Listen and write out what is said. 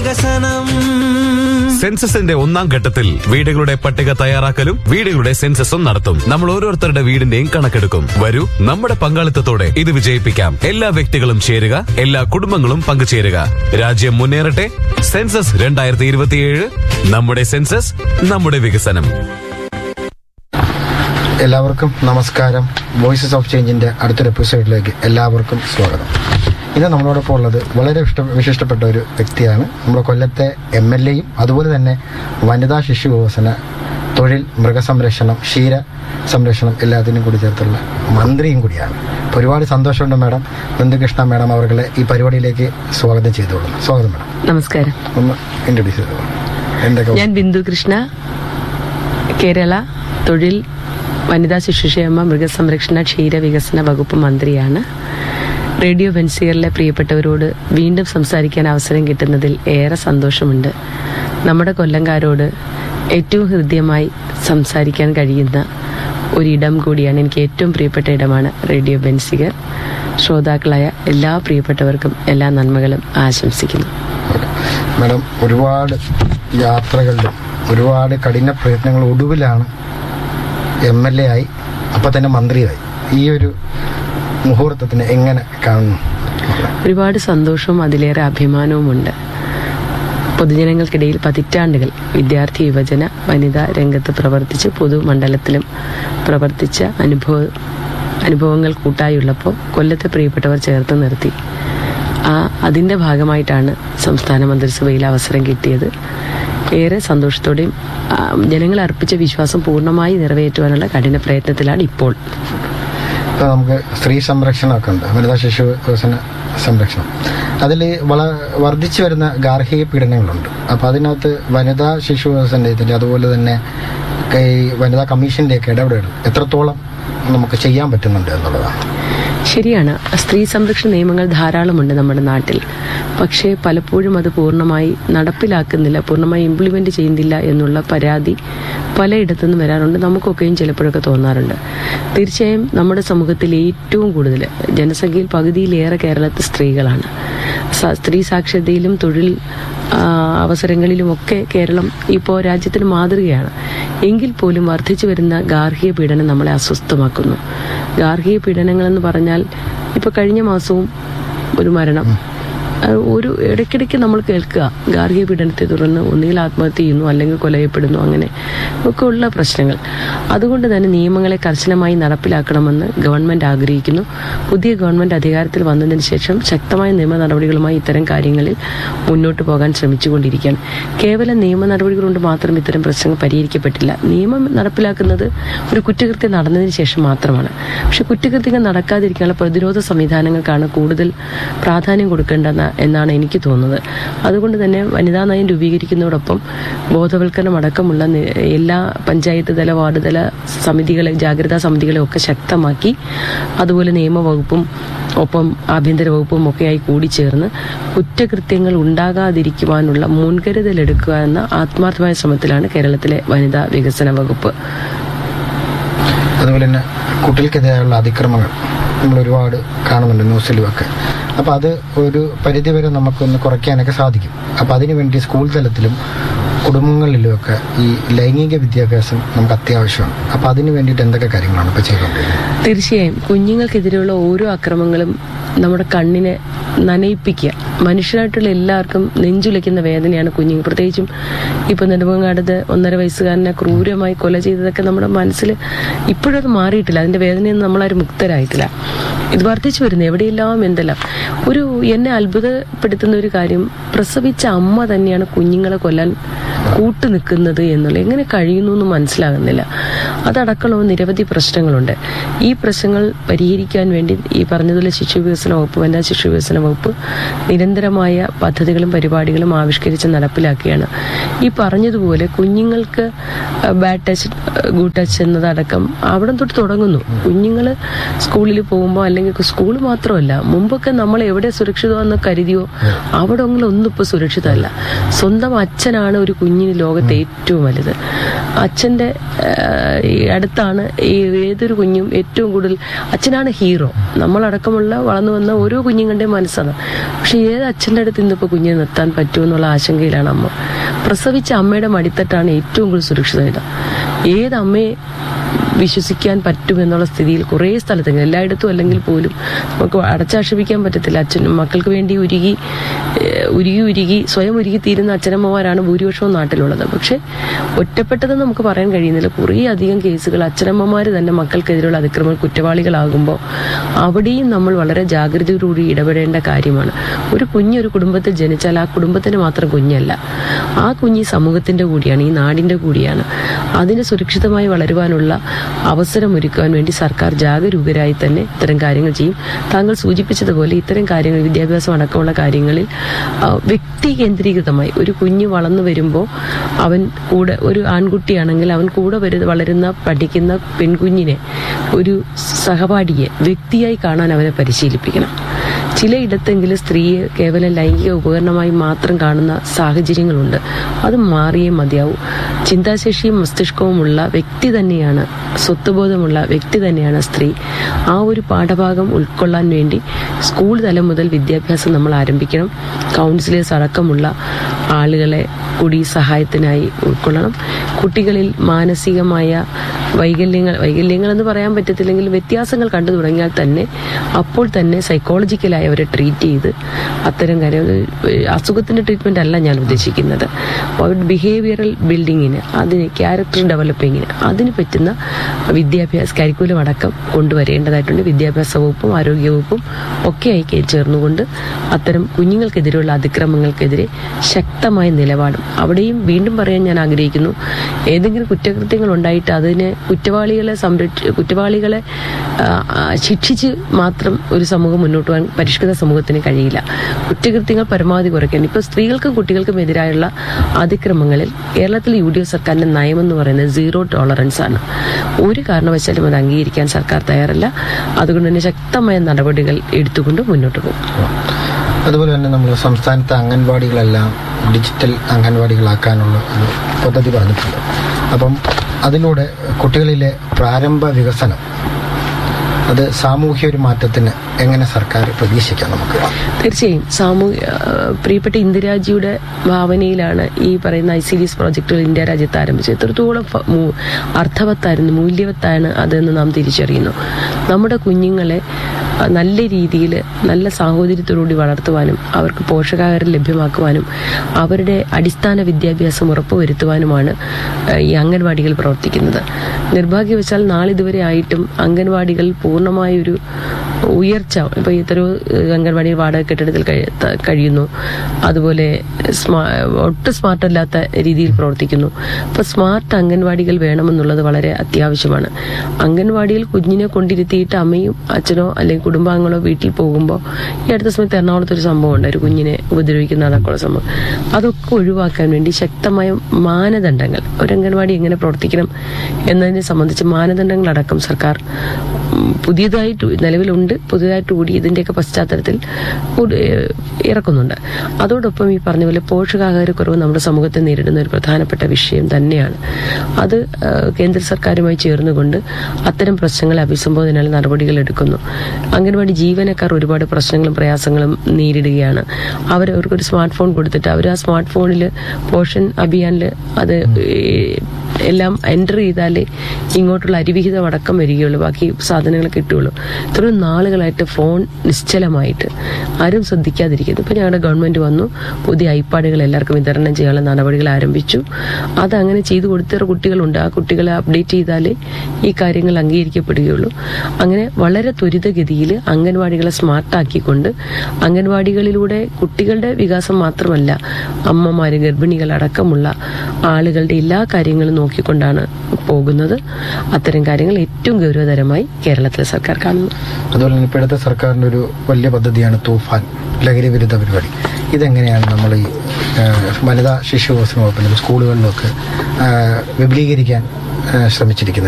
വികസനം സെൻസസിന്റെ ഒന്നാം ഘട്ടത്തിൽ വീടുകളുടെ പട്ടിക തയ്യാറാക്കലും വീടുകളുടെ സെൻസസും നടത്തും നമ്മൾ ഓരോരുത്തരുടെ വീടിന്റെയും കണക്കെടുക്കും വരൂ നമ്മുടെ പങ്കാളിത്തത്തോടെ ഇത് വിജയിപ്പിക്കാം എല്ലാ വ്യക്തികളും ചേരുക എല്ലാ കുടുംബങ്ങളും പങ്കുചേരുക രാജ്യം മുന്നേറട്ടെ സെൻസസ് രണ്ടായിരത്തി ഇരുപത്തിയേഴ് നമ്മുടെ സെൻസസ് നമ്മുടെ വികസനം എല്ലാവർക്കും നമസ്കാരം വോയിസസ് ഓഫ് ചേഞ്ചിന്റെ അടുത്തൊരു എപ്പിസോഡിലേക്ക് എല്ലാവർക്കും സ്വാഗതം ഇന്ന് നമ്മളോടൊപ്പം ഉള്ളത് വളരെ ഇഷ്ട വിശിഷ്ടപ്പെട്ട ഒരു വ്യക്തിയാണ് നമ്മുടെ കൊല്ലത്തെ എം എൽ എയും അതുപോലെ തന്നെ വനിതാ ശിശു വികസന തൊഴിൽ മൃഗസംരക്ഷണം ക്ഷീര സംരക്ഷണം എല്ലാത്തിനും കൂടി ചേർത്തുള്ള മന്ത്രിയും കൂടിയാണ് അപ്പോൾ ഒരുപാട് സന്തോഷമുണ്ട് മാഡം ബന്ധുകൃഷ്ണ മാഡം അവരുടെ ഈ പരിപാടിയിലേക്ക് സ്വാഗതം ചെയ്തോളുന്നു സ്വാഗതം മാഡം നമസ്കാരം ഒന്ന് ഇൻട്രൊഡ്യൂസ് ചെയ്തോളൂ എന്തൊക്കെ ഞാൻ ബിന്ദു കൃഷ്ണ കേരള തൊഴിൽ വനിതാ ശിശുക്ഷേമ മൃഗസംരക്ഷണ ക്ഷീര വികസന വകുപ്പ് മന്ത്രിയാണ് റേഡിയോ വെൻസിയറിലെ പ്രിയപ്പെട്ടവരോട് വീണ്ടും സംസാരിക്കാൻ അവസരം കിട്ടുന്നതിൽ ഏറെ സന്തോഷമുണ്ട് നമ്മുടെ കൊല്ലംകാരോട് ഏറ്റവും ഹൃദ്യമായി സംസാരിക്കാൻ കഴിയുന്ന ഒരിടം കൂടിയാണ് എനിക്ക് ഏറ്റവും പ്രിയപ്പെട്ട ഇടമാണ് റേഡിയോ ബെൻസിഗർ ശ്രോതാക്കളായ എല്ലാ പ്രിയപ്പെട്ടവർക്കും എല്ലാ നന്മകളും ആശംസിക്കുന്നു മാഡം ഒരുപാട് യാത്രകളിലും ഒരുപാട് കഠിന പ്രയത്നങ്ങൾ ഒടുവിലാണ് എം എൽ എ ആയി അപ്പം തന്നെ മന്ത്രിയായി ഈ ഒരു മുഹൂർത്തത്തിന് എങ്ങനെ കാണുന്നു ഒരുപാട് സന്തോഷവും അതിലേറെ അഭിമാനവുമുണ്ട് പൊതുജനങ്ങൾക്കിടയിൽ പതിറ്റാണ്ടുകൾ വിദ്യാർത്ഥി യുവജന വനിതാ രംഗത്ത് പ്രവർത്തിച്ച് പൊതുമണ്ഡലത്തിലും പ്രവർത്തിച്ച അനുഭവ അനുഭവങ്ങൾ കൂട്ടായുള്ളപ്പോൾ കൊല്ലത്തെ പ്രിയപ്പെട്ടവർ ചേർത്ത് നിർത്തി ആ അതിൻ്റെ ഭാഗമായിട്ടാണ് സംസ്ഥാന മന്ത്രിസഭയിൽ അവസരം കിട്ടിയത് ഏറെ സന്തോഷത്തോടെയും ആ, ജനങ്ങൾ അർപ്പിച്ച വിശ്വാസം പൂർണ്ണമായി നിറവേറ്റുവാനുള്ള കഠിന പ്രയത്നത്തിലാണ് ഇപ്പോൾ ഇപ്പം നമുക്ക് സ്ത്രീ സംരക്ഷണമൊക്കെ ഉണ്ട് വനിതാ ശിശു വികസന സംരക്ഷണം അതിൽ വള വർദ്ധിച്ചു വരുന്ന ഗാർഹിക പീഡനങ്ങളുണ്ട് അപ്പം അതിനകത്ത് വനിതാ ശിശു വികസനത്തിൻ്റെ അതുപോലെ തന്നെ ഈ വനിതാ കമ്മീഷൻ്റെയൊക്കെ ഇടപെടൽ എത്രത്തോളം നമുക്ക് ചെയ്യാൻ പറ്റുന്നുണ്ട് എന്നുള്ളതാണ് ശരിയാണ് സ്ത്രീ സംരക്ഷണ നിയമങ്ങൾ ധാരാളമുണ്ട് നമ്മുടെ നാട്ടിൽ പക്ഷേ പലപ്പോഴും അത് പൂർണ്ണമായി നടപ്പിലാക്കുന്നില്ല പൂർണ്ണമായി ഇംപ്ലിമെന്റ് ചെയ്യുന്നില്ല എന്നുള്ള പരാതി പലയിടത്തുനിന്നും വരാറുണ്ട് നമുക്കൊക്കെയും ചിലപ്പോഴൊക്കെ തോന്നാറുണ്ട് തീർച്ചയായും നമ്മുടെ സമൂഹത്തിൽ ഏറ്റവും കൂടുതൽ ജനസംഖ്യയിൽ പകുതിയിലേറെ കേരളത്തിൽ സ്ത്രീകളാണ് സ- സ്ത്രീ സാക്ഷരതയിലും തൊഴിൽ ആ, അവസരങ്ങളിലുമൊക്കെ കേരളം ഇപ്പോൾ രാജ്യത്തിന് മാതൃകയാണ് എങ്കിൽ പോലും വർദ്ധിച്ചു വരുന്ന ഗാർഹിക പീഡനം നമ്മളെ അസ്വസ്ഥമാക്കുന്നു ഗാർഹിക പീഡനങ്ങളെന്ന് പറഞ്ഞാൽ ഇപ്പോൾ കഴിഞ്ഞ മാസവും ഒരു മരണം അത് ഒരു ഇടയ്ക്കിടയ്ക്ക് നമ്മൾ കേൾക്കുക ഗാർഹിക പീഡനത്തെ തുടർന്ന് ഒന്നുകിൽ ആത്മഹത്യ ചെയ്യുന്നു അല്ലെങ്കിൽ കൊലയപ്പെടുന്നു അങ്ങനെ ഒക്കെ ഉള്ള പ്രശ്നങ്ങൾ അതുകൊണ്ട് തന്നെ നിയമങ്ങളെ കർശനമായി നടപ്പിലാക്കണമെന്ന് ഗവൺമെന്റ് ആഗ്രഹിക്കുന്നു പുതിയ ഗവൺമെന്റ് അധികാരത്തിൽ വന്നതിന് ശേഷം ശക്തമായ നിയമ നടപടികളുമായി ഇത്തരം കാര്യങ്ങളിൽ മുന്നോട്ട് പോകാൻ ശ്രമിച്ചുകൊണ്ടിരിക്കുകയാണ് കേവലം നിയമ നടപടികൾ കൊണ്ട് മാത്രം ഇത്തരം പ്രശ്നങ്ങൾ പരിഹരിക്കപ്പെട്ടില്ല നിയമം നടപ്പിലാക്കുന്നത് ഒരു കുറ്റകൃത്യം നടന്നതിന് ശേഷം മാത്രമാണ് പക്ഷെ കുറ്റകൃത്യങ്ങൾ നടക്കാതിരിക്കാനുള്ള പ്രതിരോധ സംവിധാനങ്ങൾക്കാണ് കൂടുതൽ പ്രാധാന്യം കൊടുക്കേണ്ടെന്ന എന്നാണ് എനിക്ക് തോന്നുന്നത് അതുകൊണ്ട് തന്നെ വനിതാ നയം രൂപീകരിക്കുന്നതോടൊപ്പം ബോധവൽക്കരണം അടക്കമുള്ള നി- എല്ലാ പഞ്ചായത്ത് തല വാർഡ് തല സമിതികളെ ജാഗ്രതാ സമിതികളെ ഒക്കെ ശക്തമാക്കി അതുപോലെ നിയമവകുപ്പും ഒപ്പം ആഭ്യന്തര വകുപ്പും ഒക്കെയായി കൂടിച്ചേർന്ന് കുറ്റകൃത്യങ്ങൾ ഉണ്ടാകാതിരിക്കുവാനുള്ള മുൻകരുതൽ എടുക്കുക എന്ന ആത്മാർത്ഥമായ ശ്രമത്തിലാണ് കേരളത്തിലെ വനിതാ വികസന വകുപ്പ് അതുപോലെ തന്നെ കുട്ടികൾക്കെതിരെയുള്ള അതിക്രമങ്ങൾ നമ്മൾ ഒരുപാട് കാണുന്നുണ്ട് ന്യൂസിലുമൊക്കെ അപ്പോൾ അത് ഒരു പരിധിവരെ നമുക്കൊന്ന് കുറയ്ക്കാനൊക്കെ സാധിക്കും അപ്പോൾ അതിനു വേണ്ടി സ്കൂൾ തലത്തിലും കുടുംബങ്ങളിലുമൊക്കെ ഈ ലൈംഗിക വിദ്യാഭ്യാസം നമുക്ക് അത്യാവശ്യമാണ് അപ്പോൾ അതിന് വേണ്ടിയിട്ട് എന്തൊക്കെ കാര്യങ്ങളാണ് ഇപ്പോൾ ചെയ്തുകൊണ്ടിരിക്കുന്നത് തീർച്ചയായും കുഞ്ഞുങ്ങൾക്കെതിരെയുള്ള ഓരോ അക്രമങ്ങളും നമ്മുടെ കണ്ണിനെ നനയിപ്പിക്കുക മനുഷ്യരായിട്ടുള്ള എല്ലാവർക്കും നെഞ്ചുലയ്ക്കുന്ന വേദനയാണ് കുഞ്ഞുങ്ങൾ പ്രത്യേകിച്ചും ഇപ്പൊ നെടുമങ്ങാടത്ത് ഒന്നര വയസ്സുകാരനെ ക്രൂരമായി കൊല ചെയ്തതൊക്കെ നമ്മുടെ മനസ്സിൽ ഇപ്പോഴും അത് മാറിയിട്ടില്ല അതിന്റെ വേദനയൊന്നും നമ്മളാരും മുക്തരായിട്ടില്ല ഇത് വർദ്ധിച്ചു വരുന്നു എവിടെയെല്ലാം എന്തെല്ലാം ഒരു എന്നെ അത്ഭുതപ്പെടുത്തുന്ന ഒരു കാര്യം പ്രസവിച്ച അമ്മ തന്നെയാണ് കുഞ്ഞുങ്ങളെ കൊല്ലാൻ കൂട്ടു നിൽക്കുന്നത് എന്നുള്ള എങ്ങനെ കഴിയുന്നു എന്ന് മനസ്സിലാകുന്നില്ല അതടക്കമുള്ള നിരവധി പ്രശ്നങ്ങളുണ്ട് ഈ പ്രശ്നങ്ങൾ പരിഹരിക്കാൻ വേണ്ടി ഈ പറഞ്ഞതുപോലെ ശിശു വികസന വകുപ്പ് വനിതാ ശിശു വികസന വകുപ്പ് നിരന്തരമായ പദ്ധതികളും പരിപാടികളും ആവിഷ്കരിച്ച് നടപ്പിലാക്കുകയാണ് ഈ പറഞ്ഞതുപോലെ കുഞ്ഞുങ്ങൾക്ക് ബാഡ് ടച്ച് ഗുഡ് ടച്ച് എന്നതടക്കം അവിടെ തൊട്ട് തുടങ്ങുന്നു കുഞ്ഞുങ്ങൾ സ്കൂളിൽ പോകുമ്പോൾ അല്ലെങ്കിൽ സ്കൂൾ മാത്രമല്ല മുമ്പൊക്കെ നമ്മൾ എവിടെ സുരക്ഷിതമെന്ന് കരുതിയോ അവിടെ ഒന്നും ഒന്നും ഇപ്പോൾ സുരക്ഷിതമല്ല സ്വന്തം അച്ഛനാണ് ഒരു കുഞ്ഞിനെ കുഞ്ഞിന് ലോകത്തെ ഏറ്റവും വലുത് അച്ഛന്റെ ആ, ഈ അടുത്താണ് ഈ ഏതൊരു കുഞ്ഞും ഏറ്റവും കൂടുതൽ അച്ഛനാണ് ഹീറോ നമ്മളടക്കമുള്ള വളർന്നു വന്ന ഓരോ കുഞ്ഞുങ്ങളുടെയും മനസ്സാണ് പക്ഷെ ഏത് അച്ഛൻ്റെ അടുത്ത് ഇന്നിപ്പോൾ കുഞ്ഞിനെ നിർത്താൻ പറ്റുമെന്നുള്ള ആശങ്കയിലാണ് അമ്മ പ്രസവിച്ച അമ്മയുടെ മടിത്തട്ടാണ് ഏറ്റവും കൂടുതൽ സുരക്ഷിതത ഏത് അമ്മയെ വിശ്വസിക്കാൻ പറ്റുമെന്നുള്ള സ്ഥിതിയിൽ കുറേ സ്ഥലത്തെങ്കിലും എല്ലായിടത്തും അല്ലെങ്കിൽ പോലും നമുക്ക് അടച്ചാക്ഷേപിക്കാൻ പറ്റത്തില്ല അച്ഛനും മക്കൾക്ക് വേണ്ടി ഉരുകി ഏഹ്, ഉരുകി ഉരുകി സ്വയം ഉരുകി തീരുന്ന അച്ഛനമ്മമാരാണ് ഭൂരിപക്ഷവും നാട്ടിലുള്ളത് പക്ഷെ ഒറ്റപ്പെട്ടതെന്ന് നമുക്ക് പറയാൻ കഴിയുന്നില്ല കുറേ അധികം കേസുകൾ അച്ഛനമ്മമാർ തന്നെ മക്കൾക്കെതിരെയുള്ള അതിക്രമ കുറ്റവാളികളാകുമ്പോൾ അവിടെയും നമ്മൾ വളരെ ജാഗ്രതയോടുകൂടി ഇടപെടേണ്ട കാര്യമാണ് ഒരു കുഞ്ഞ് ഒരു കുടുംബത്തിൽ ജനിച്ചാൽ ആ കുടുംബത്തിന് മാത്രം കുഞ്ഞല്ല ആ കുഞ്ഞ് ഈ സമൂഹത്തിന്റെ കൂടിയാണ് ഈ നാടിന്റെ കൂടിയാണ് അതിന് സുരക്ഷിതമായി വളരുവാനുള്ള അവസരം ഒരുക്കുവാൻ വേണ്ടി സർക്കാർ ജാഗരൂകരായി തന്നെ ഇത്തരം കാര്യങ്ങൾ ചെയ്യും താങ്കൾ സൂചിപ്പിച്ചതുപോലെ ഇത്തരം കാര്യങ്ങൾ വിദ്യാഭ്യാസം അടക്കമുള്ള കാര്യങ്ങളിൽ ആ, വ്യക്തി കേന്ദ്രീകൃതമായി ഒരു കുഞ്ഞ് വളർന്നു വരുമ്പോൾ അവൻ കൂടെ ഒരു ആൺകുട്ടിയാണെങ്കിൽ അവൻ കൂടെ വരു വളരുന്ന പഠിക്കുന്ന പെൺകുഞ്ഞിനെ ഒരു സഹപാഠിയെ വ്യക്തിയായി കാണാൻ അവനെ പരിശീലിപ്പിക്കണം ചിലയിടത്തെങ്കിലും സ്ത്രീയെ കേവലം ലൈംഗിക ഉപകരണമായി മാത്രം കാണുന്ന സാഹചര്യങ്ങളുണ്ട് അത് മാറിയേ മതിയാവൂ ചിന്താശേഷിയും മസ്തിഷ്കവുമുള്ള വ്യക്തി തന്നെയാണ് സ്വത്വബോധമുള്ള വ്യക്തി തന്നെയാണ് സ്ത്രീ ആ ഒരു പാഠഭാഗം ഉൾക്കൊള്ളാൻ വേണ്ടി സ്കൂൾ തലം മുതൽ വിദ്യാഭ്യാസം നമ്മൾ ആരംഭിക്കണം കൗൺസിലേഴ്സ് അടക്കമുള്ള ആളുകളെ കൂടി സഹായത്തിനായി ഉൾക്കൊള്ളണം കുട്ടികളിൽ മാനസികമായ വൈകല്യങ്ങൾ വൈകല്യങ്ങൾ എന്ന് പറയാൻ പറ്റത്തില്ലെങ്കിൽ വ്യത്യാസങ്ങൾ കണ്ടു തുടങ്ങിയാൽ തന്നെ അപ്പോൾ തന്നെ സൈക്കോളജിക്കലായി അവരെ ട്രീറ്റ് ചെയ്ത് അത്തരം കാര്യം അസുഖത്തിന്റെ ട്രീറ്റ്മെന്റ് അല്ല ഞാൻ ഉദ്ദേശിക്കുന്നത് ബിഹേവിയറൽ ബിൽഡിങ്ങിന് അതിന് ക്യാരക്ടർ ഡെവലപ്പിങ്ങിന് അതിന് പറ്റുന്ന വിദ്യാഭ്യാസ കരിക്കുലം അടക്കം കൊണ്ടുവരേണ്ടതായിട്ടുണ്ട് വിദ്യാഭ്യാസ വകുപ്പും ആരോഗ്യ വകുപ്പും ഒക്കെയായി കേ- ചേർന്നുകൊണ്ട് അത്തരം കുഞ്ഞുങ്ങൾക്കെതിരെയുള്ള അതിക്രമങ്ങൾക്കെതിരെ ശക്തമായ നിലപാടും അവിടെയും വീണ്ടും പറയാൻ ഞാൻ ആഗ്രഹിക്കുന്നു ഏതെങ്കിലും കുറ്റകൃത്യങ്ങൾ ഉണ്ടായിട്ട് അതിനെ കുറ്റവാളികളെ സംരക്ഷ കുറ്റവാളികളെ ആ, ആ, ശിക്ഷിച്ച് മാത്രം ഒരു സമൂഹം മുന്നോട്ട് പോകാൻ പരിഷ്കൃത സമൂഹത്തിന് കഴിയില്ല കുറ്റകൃത്യങ്ങൾ പരമാവധി കുറയ്ക്കാൻ ഇപ്പോൾ സ്ത്രീകൾക്കും കുട്ടികൾക്കും എതിരായുള്ള അതിക്രമങ്ങളിൽ കേരളത്തിൽ യു ഡി എഫ് സർക്കാരിന്റെ നയമെന്ന് പറയുന്നത് സീറോ ടോളറൻസ് ആണ് ഒരു കാരണവശാലും അത് അംഗീകരിക്കാൻ സർക്കാർ തയ്യാറല്ല അതുകൊണ്ട് തന്നെ ശക്തമായ നടപടികൾ എടുത്തുകൊണ്ട് മുന്നോട്ട് പോകും അതുപോലെ തന്നെ നമ്മൾ സംസ്ഥാനത്തെ അംഗൻവാടികളെല്ലാം ഡിജിറ്റൽ അംഗൻവാടികളാക്കാനുള്ള ഒരു പദ്ധതി പറഞ്ഞിട്ടുണ്ട് അപ്പം അതിലൂടെ കുട്ടികളിലെ പ്രാരംഭ വികസനം അത് സാമൂഹ്യ ഒരു മാറ്റത്തിന് എങ്ങനെ സർക്കാർ പ്രതീക്ഷിക്കാം നമുക്ക് തീർച്ചയായും സാമൂഹ്യ ആ, പ്രിയപ്പെട്ട ഇന്ദിരാജിയുടെ ഭാവനയിലാണ് ഈ പറയുന്ന ഐ സി ഡി എസ് പ്രോജക്റ്റുകൾ ഇന്ത്യ രാജ്യത്ത് ആരംഭിച്ചത് എത്രത്തോളം ഫ- മൂ- അർത്ഥവത്തായിരുന്നു മൂല്യവത്താണ് അതെന്ന് നാം തിരിച്ചറിയുന്നു നമ്മുടെ കുഞ്ഞുങ്ങളെ ആ, നല്ല രീതിയിൽ നല്ല സാഹോദര്യത്തോടുകൂടി വളർത്തുവാനും അവർക്ക് പോഷകാഹാരം ലഭ്യമാക്കുവാനും അവരുടെ അടിസ്ഥാന വിദ്യാഭ്യാസം ഉറപ്പുവരുത്തുവാനുമാണ് ആ, ഈ അംഗൻവാടികൾ പ്രവർത്തിക്കുന്നത് നിർഭാഗ്യവശാൽ നാളിതുവരെ ആയിട്ടും അംഗൻവാടികൾ പൂർണ്ണമായൊരു ഉയർച്ച ഇപ്പൊ ഇത്തരം അംഗൻവാടി വാടക കെട്ടിടത്തിൽ കഴി- ത- കഴിയുന്നു അതുപോലെ സ്മാ ഒട്ടും സ്മാർട്ട് അല്ലാത്ത രീതിയിൽ പ്രവർത്തിക്കുന്നു അപ്പൊ സ്മാർട്ട് അംഗൻവാടികൾ വേണമെന്നുള്ളത് വളരെ അത്യാവശ്യമാണ് അംഗൻവാടിയിൽ കുഞ്ഞിനെ കൊണ്ടിരുത്തിയിട്ട് അമ്മയും അച്ഛനോ അല്ലെങ്കിൽ കുടുംബാംഗങ്ങളോ വീട്ടിൽ പോകുമ്പോൾ ഈ അടുത്ത സമയത്ത് എറണാകുളത്ത് ഒരു സംഭവം ഉണ്ട് ഒരു കുഞ്ഞിനെ ഉപദ്രവിക്കുന്ന അടക്കമുള്ള സംഭവം അതൊക്കെ ഒഴിവാക്കാൻ വേണ്ടി ശക്തമായ മാനദണ്ഡങ്ങൾ ഒരു അംഗൻവാടി എങ്ങനെ പ്രവർത്തിക്കണം എന്നതിനെ സംബന്ധിച്ച് മാനദണ്ഡങ്ങളടക്കം സർക്കാർ ഉം, പുതിയതായിട്ട് നിലവിലുണ്ട് പുതിയതായിട്ട് കൂടി ഇതിന്റെയൊക്കെ പശ്ചാത്തലത്തിൽ കൂടി, ഏഹ്, ഇറക്കുന്നുണ്ട് അതോടൊപ്പം ഈ പറഞ്ഞ പോലെ പോഷകാഹാരക്കുറവ് നമ്മുടെ സമൂഹത്തെ നേരിടുന്ന ഒരു പ്രധാനപ്പെട്ട വിഷയം തന്നെയാണ് അത് ഏഹ്, കേന്ദ്ര സർക്കാരുമായി ചേർന്നുകൊണ്ട് അത്തരം പ്രശ്നങ്ങളെ അഭിസംബോധനയുള്ള നടപടികൾ എടുക്കുന്നു അംഗൻവാടി ജീവനക്കാർ ഒരുപാട് പ്രശ്നങ്ങളും പ്രയാസങ്ങളും നേരിടുകയാണ് അവർ അവർക്കൊരു സ്മാർട്ട് ഫോൺ കൊടുത്തിട്ട് അവർ ആ സ്മാർട്ട് ഫോണിൽ പോഷൻ അഭിയാനിൽ അത് ഏഹ്, എല്ലാം എൻ്റർ ചെയ്താലേ ഇങ്ങോട്ടുള്ള അരിവിഹിതം അടക്കം വരികയുള്ളൂ ബാക്കി സാധനങ്ങൾ കിട്ടുകയുള്ളൂ ഇത്രയും നാളുകളായിട്ട് ഫോൺ നിശ്ചലമായിട്ട് ആരും ശ്രദ്ധിക്കാതിരിക്കുന്നു ഇപ്പം ഞങ്ങളുടെ ഗവൺമെന്റ് വന്നു പുതിയ ഐപാഡുകൾ എല്ലാവർക്കും വിതരണം ചെയ്യാനുള്ള നടപടികൾ ആരംഭിച്ചു അത് അങ്ങനെ ചെയ്തു കൊടുത്ത കുട്ടികളുണ്ട് ആ കുട്ടികളെ അപ്ഡേറ്റ് ചെയ്താലേ ഈ കാര്യങ്ങൾ അംഗീകരിക്കപ്പെടുകയുള്ളൂ അങ്ങനെ വളരെ ത്വരിതഗതിയിൽ അംഗൻവാടികളെ സ്മാർട്ടാക്കിക്കൊണ്ട് അംഗൻവാടികളിലൂടെ കുട്ടികളുടെ വികാസം മാത്രമല്ല അമ്മമാര് ഗർഭിണികൾ അടക്കമുള്ള ആളുകളുടെ എല്ലാ കാര്യങ്ങളും നോക്കിക്കൊണ്ടാണ് പോകുന്നത് അത്തരം കാര്യങ്ങൾ ഏറ്റവും ഗൗരവതരമായി കേരളത്തിലെ സർക്കാർ കാണുന്നു അതുപോലെ തന്നെ ഇപ്പോഴത്തെ സർക്കാരിന്റെ ഒരു വലിയ പദ്ധതിയാണ് തൂഫാൻ ലഹരി വിരുദ്ധ പരിപാടി ഇതെങ്ങനെയാണ് നമ്മൾ ഈ ആ, വനിതാ ശിശു വികസന വകുപ്പിലും സ്കൂളുകളിലൊക്കെ ആ, വിപുലീകരിക്കാൻ ആ, ശ്രമിച്ചിരിക്കുന്നത്